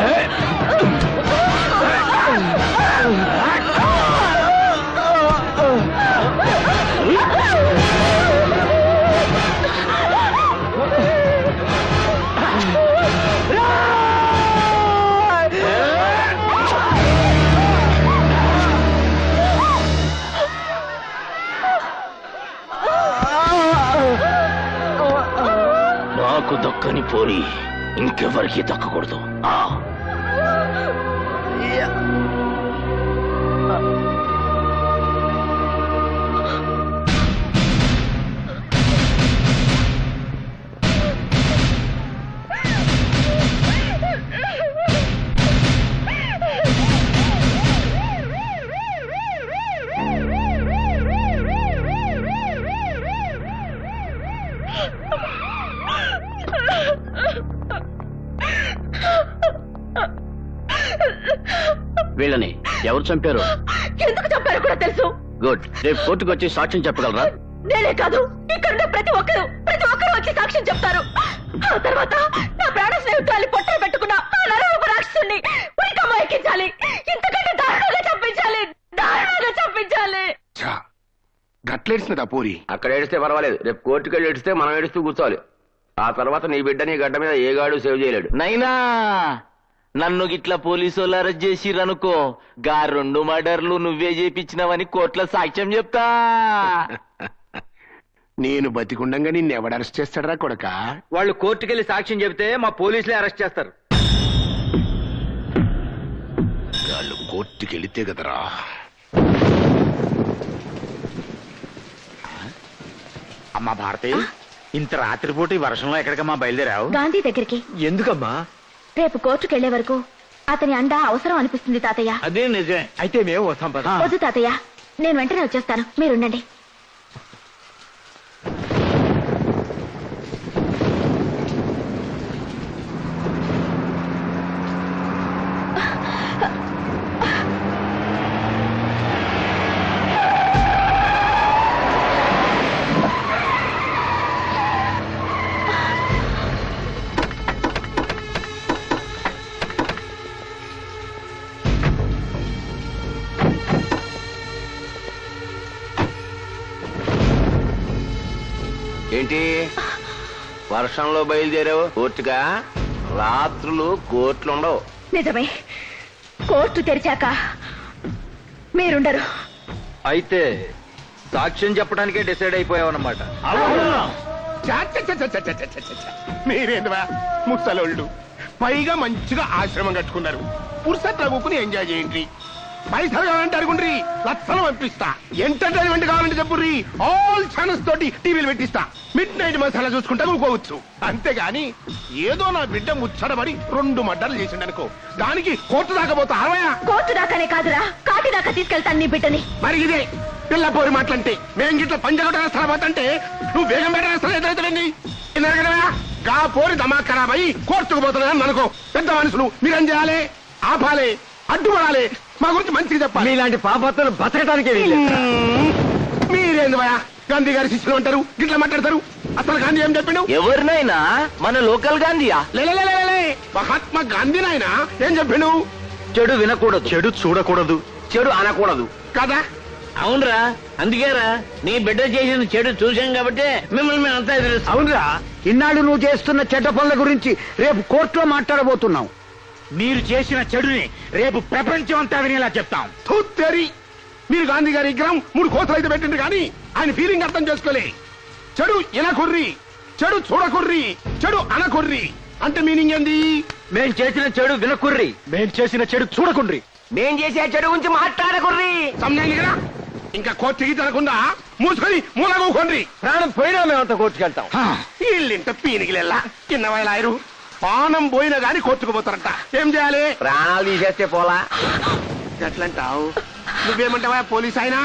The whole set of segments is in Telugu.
నాకు దక్కని పోరి ఇంకెవరికి దక్కకూడదు ఆ వీళ్ళని ఎవరు చంపారు ఎందుకు చెప్పారో కూడా తెలుసు గుడ్ రేపు కోర్టుకు వచ్చి సాక్ష్యం చెప్పగలరా నేనే కాదు ఇక్కడ ప్రతి ఒక్కరు ప్రతి ఒక్కరు వచ్చి సాక్ష్యం చెప్తారు ఆ తర్వాత నా ప్రాణ స్నేహితురాలి పొట్టలు పెట్టుకున్న ఆ నరరూప రాక్షసుని ఉరికమ్మ ఎక్కించాలి ఇంతకంటే దారుణంగా చంపించాలి దారుణంగా చంపించాలి ఛా, గట్లేడిసినదా పూరి అక్కడ ఏడిస్తే పర్వాలేదు రేపు కోర్టుకు వెళ్ళి ఏడిస్తే మనం ఏడుస్తూ కూర్చోవాలి ఆ తర్వాత నీ బిడ్డ నీ గడ్డ మీద ఏ గాడు సేవ్ చేయలేడు నైనా నన్ను గిట్ల పోలీసు వాళ్ళు అరెస్ట్ చేసిరనుకో గా రెండు మర్డర్లు నువ్వే చేపించినవని కోర్టులో సాక్ష్యం చెప్తా నేను బతికుండంగా నిన్నెవడు అరెస్ట్ చేస్తాడరా కొడక వాళ్ళు కోర్టుకెళ్లి సాక్ష్యం చెబితే మా పోలీసులే అరెస్ట్ చేస్తారు వాళ్ళు కోర్టుకి వెళితే కదరా అమ్మా భారతి ఇంత రాత్రిపూట ఈ వర్షంలో ఎక్కడికమ్మా బయలుదేరావు గాంధీ దగ్గరికి ఎందుకమ్మా రేపు కోర్టుకు వెళ్లే వరకు అతని అండ అవసరం అనిపిస్తుంది తాతయ్య అదే నిజమే అయితే మేము వస్తాం పద వద్దు తాతయ్య నేను వెంటనే వచ్చేస్తాను మీరుండండి ఏంటి వర్షంలో బయలుదేరావు కోర్టుగా రాత్రులు కోర్టులు ఉండవు నిజమే కోర్టు తెరిచాక మీరుండరు అయితే సాక్ష్యం చెప్పడానికే డిసైడ్ అయిపోయావన్నమాట చా, చా, చా, చా, చా, చా, చా, చా, చా. మీరేందువా ముసలోళ్ళు పైగా మంచిగా ఆశ్రమం కట్టుకున్నారు పురుషత్వ కూకుని ఎంజాయ్ చేయండి పైసలు కావాలంటే అడుగుండ్రి లక్షలు పంపిస్తా ఎంటర్టైన్మెంట్ కావాలంటే చెప్పుర్రి ఆల్ ఛానల్స్ తోటి టీవీలు పెట్టిస్తా మిడ్ నైట్ మసాలా చూసుకుంటా ఊకోవచ్చు అంతేగాని ఏదో నా బిడ్డ ముచ్చడబడి రెండు మడ్డలు చేసిండనుకో దానికి కోర్టు దాకా పోతా అరవయా కోర్టు దాకానే కాదురా కాటి దాకా తీసుకెళ్తాను నీ బిడ్డని మరి ఇదే పిల్ల పోరి మాటలంటే మేం గిట్ల పంజగొట్ట రాస్తారా పోతంటే నువ్వు వేగం పెట్ట రాస్తారా ఎదురైతుందండి కదా గా పోరి దమా ఖరాబ్ అయ్యి కోర్టుకు పోతున్నాయని అనుకో పెద్ద మనుషులు మీరేం చేయాలి ఆపాలి అడ్డుపడాలి మా గురించి మంచిగా చెప్పాలి మీలాంటి పాపత్తులు బతకడానికే మ్మ్. మీరేంది భయ గాంధీ గారి శిష్యులు అంటారు గిట్ల మాట్లాడతారు అసలు గాంధీ ఏం చెప్పిండు ఎవరినైనా మన లోకల్ గాంధీయా లే, లే, లే, లే, లే. మహాత్మా గాంధీ నాయన ఏం చెప్పిండు చెడు వినకూడదు చెడు చూడకూడదు చెడు అనకూడదు కదా అవునరా అందుకేరా నీ బిడ్డ చేసిన చెడు చూసాం కాబట్టి మిమ్మల్ని మేము అంతా ఎదురుస్తాం అవునరా ఇన్నాళ్ళు నువ్వు చేస్తున్న చెడ్డ పనుల గురించి రేపు కోర్టులో మాట్లాడబోతున్నావు మీరు చేసిన చెడుని రేపు ప్రపంచం అంతా వినేలా చెప్తాం తూత్తేరి మీరు గాంధీ గారి విగ్రహం మూడు కోతలు అయితే పెట్టిండ్రు కానీ ఆయన ఫీలింగ్ అర్థం చేసుకోలే చెడు ఇనకుర్రి చెడు చూడకుర్రి చెడు అనకుర్రి అంటే మీనింగ్ ఏంది మేం చేసిన చెడు వినకుర్రి మేం చేసిన చెడు చూడకుండ్రి మేం చేసే చెడు గురించి మాట్లాడకుర్రీ సమజాయింది కదా ఇంకా కోర్టుకి తినకుండా మూసుకొని మూలగోకండి ప్రాణం పోయినా మేమంతా కోర్టుకెళ్తాం వీళ్ళింట పీనికిలెల్లా చిన్న వయలాయరు పానం పోయినా గాని కోర్టుకు పోతారంట ఏం చేయాలి ప్రాణాలు తీసేస్తే పోలా ఎట్లంటావు నువ్వేమంటావా పోలీస్ అయినా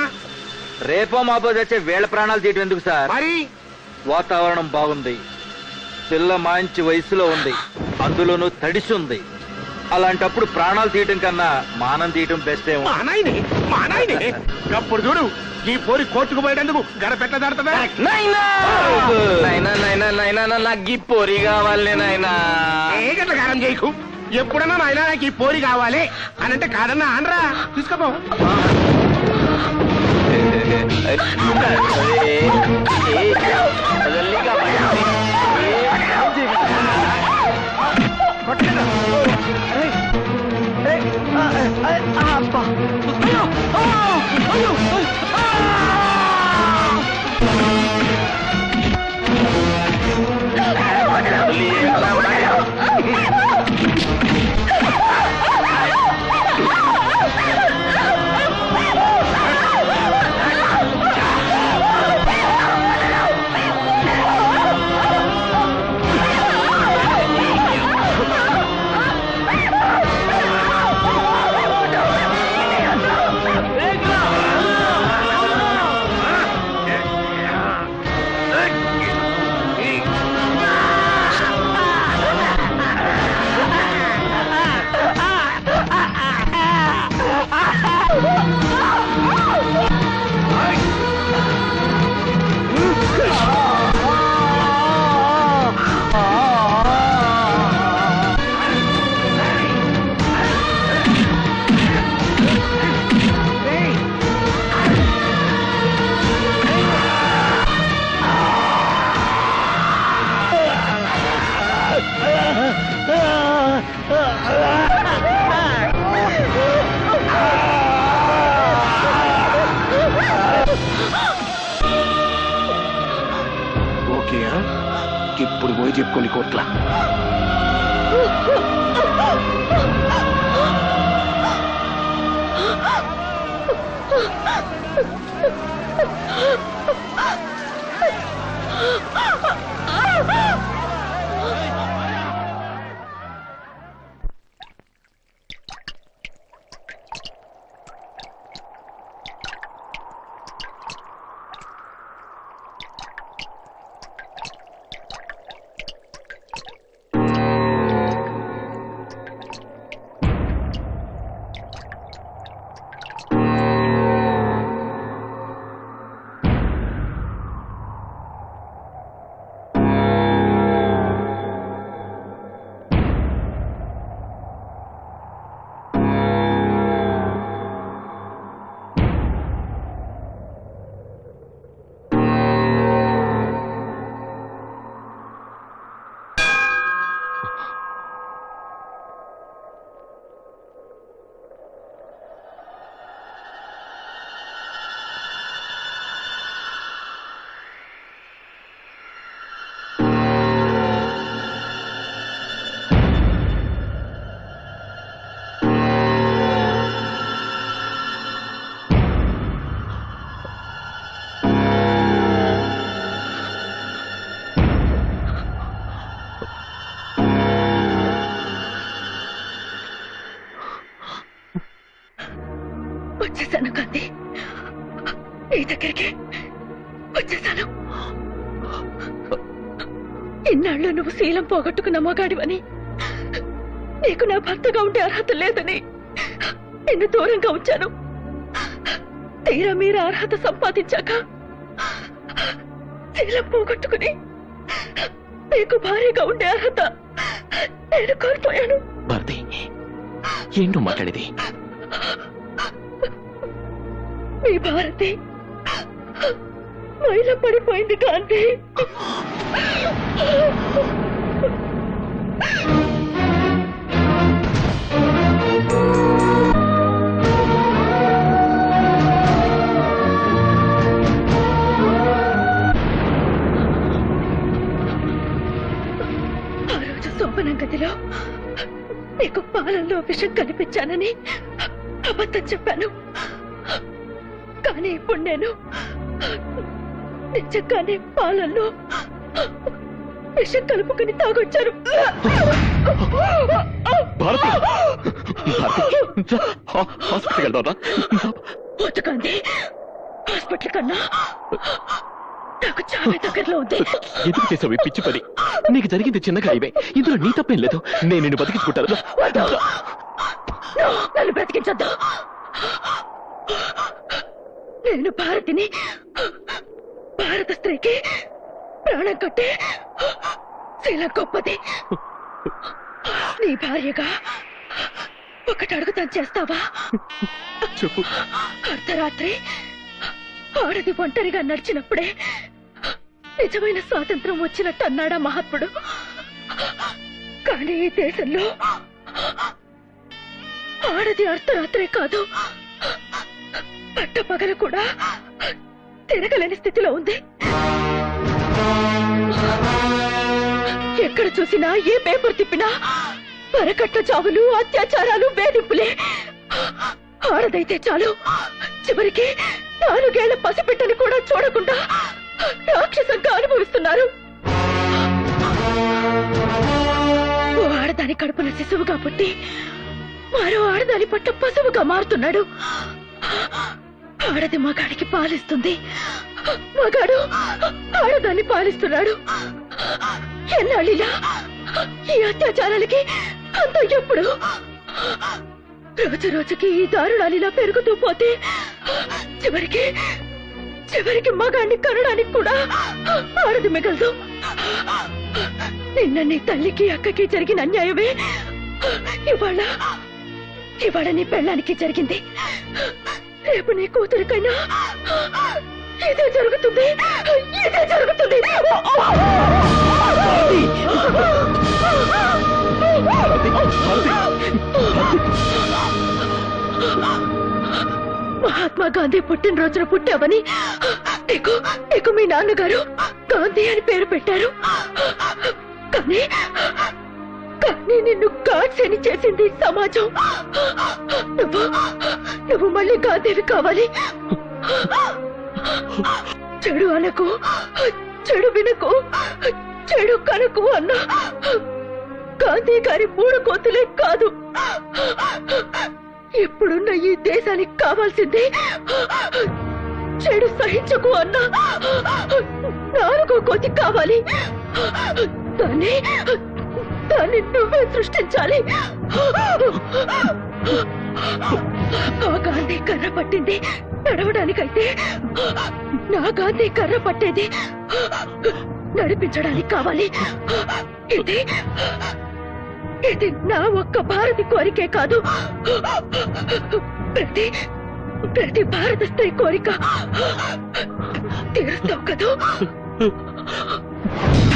రేపో మాపో తెచ్చే వేళ ప్రాణాలు తీయటం ఎందుకు సార్ మరి వాతావరణం బాగుంది పిల్ల మంచి వయసులో ఉంది అందులోనూ తడిసి ఉంది అలాంటప్పుడు ప్రాణాలు తీయటం కన్నా మానం తీయటం బెస్ట్ ఏమో మా నాయనే మా నాయనే అప్పుడు చూడు ఈ పోరి కోర్టుకు పోయేటందుకు గడ పెట్టదాడుతుందా నైనా నైనా నైనా నైనా నా- నాకు ఈ పొరి కావాలి నాయనా ఏ గట్ల కారం చేయకు ఎప్పుడన్నా నాయనా నాకు ఈ పోరి కావాలి అని అంటే కాదన్నా అనరా తీసుకోపో ఓకే ఇప్పుడు పోయి చెప్పుకోండి కోట్ల వచ్చేసాను కాంతి నీ దగ్గరికి వచ్చేసాను ఇన్నాళ్ళు నువ్వు శీలం పోగొట్టుకున్న మగాడివని నీకు నా భర్తగా ఉండే అర్హత లేదని నిన్ను దూరంగా ఉంచాను తీరా మీరు అర్హత సంపాదించాక శీలం పోగొట్టుకుని నీకు భారీగా ఉండే అర్హత నేను కోల్పోయాను భారతి ఏంటో మాట్లాడేది మీ భారతి మైల పడిపోయింది కాంతి ఆ రోజు శోభనం గదిలో నీకు పాలల్లో విషం కనిపించానని అబద్ధం చెప్పాను కానీ ఇప్పుడు నేను నిజంగానే పాలల్లో విషం కలుపుకుని తాగొచ్చాను భారతి భారతి హా- హాస్పిటల్కి వెళ్దాం బతుకంది హాస్పిటల్ కన్నా నాకు చాలా దగ్గరలో ఉంది ఎందుకు చేసావు ఈ పిచ్చి పని నీకు జరిగింది చిన్న గాయమే ఇందులో నీ తప్పేం లేదు నేను నిన్ను బతికించుకుంటాను వద్దు. No, నన్ను బ్రతికించొద్దు నేను భారతిని భారత స్త్రీకి ప్రాణం కట్టే శీల గొప్పది నీ భార్యగా ఒకటి అడుగుతాను చేస్తావా చెప్పు అర్ధరాత్రి ఆడది ఒంటరిగా నడిచినప్పుడే నిజమైన స్వాతంత్రం వచ్చినట్టు అన్నాడా మహాత్ముడు కానీ ఈ దేశంలో ఆడది అర్ధరాత్రే కాదు పట్టపగలు కూడా తిరగలేని స్థితిలో ఉంది ఎక్కడ చూసినా ఏ పేపర్ తిప్పినా పరకట్ల చావులు అత్యాచారాలు వేధింపులే ఆడదైతే చాలు చివరికి నాలుగేళ్ల పసిబిడ్డని కూడా చూడకుండా రాక్షసంగా అనుభవిస్తున్నారు ఓ ఆడదాని కడుపున శిశువుగా పుట్టి మరో ఆడదాని పట్ల పశువుగా మారుతున్నాడు ఆడది మగాడికి పాలిస్తుంది మగాడు ఆడదాన్ని పాలిస్తున్నాడు ఎన్నాళ్ళిలా ఈ అత్యాచారాలకి అంత ఎప్పుడు రోజు రోజుకి ఈ దారుణాలిలా పెరుగుతూ పోతే చివరికి చివరికి మగాన్ని కనడానికి కూడా ఆడది మిగలదు నిన్న నీ తల్లికి అక్కకి జరిగిన అన్యాయమే ఇవాళ ఇవాళ నీ పెళ్ళానికి జరిగింది రేపు నీ కూతురికైనా ఇదే జరుగుతుంది ఇదే జరుగుతుంది మహాత్మా గాంధీ పుట్టినరోజున పుట్టావని నీకు నీకు మీ నాన్నగారు గాంధీ అని పేరు పెట్టారు కానీ కానీ నిన్ను గాడ్సేని చేసింది సమాజం నువ్వు నువ్వు మళ్ళీ గాంధీవి కావాలి చెడు అనకు చెడు వినకు చెడు కనకు అన్న గాంధీ గారి మూడు కోతులే కాదు ఇప్పుడున్న ఈ దేశానికి కావాల్సింది చెడు సహించకు అన్న నాలుగో కోతి కావాలి దాన్ని దాన్ని నువ్వే సృష్టించాలి ఆ గాంధీ కర్ర పట్టింది నడవడానికైతే నా గాంధీ కర్ర పట్టేది నడిపించడానికి కావాలి ఇది ఇది నా ఒక్క భారతి కోరికే కాదు ప్రతి ప్రతి భారత స్త్రీ కోరిక తీరుస్తావు కదూ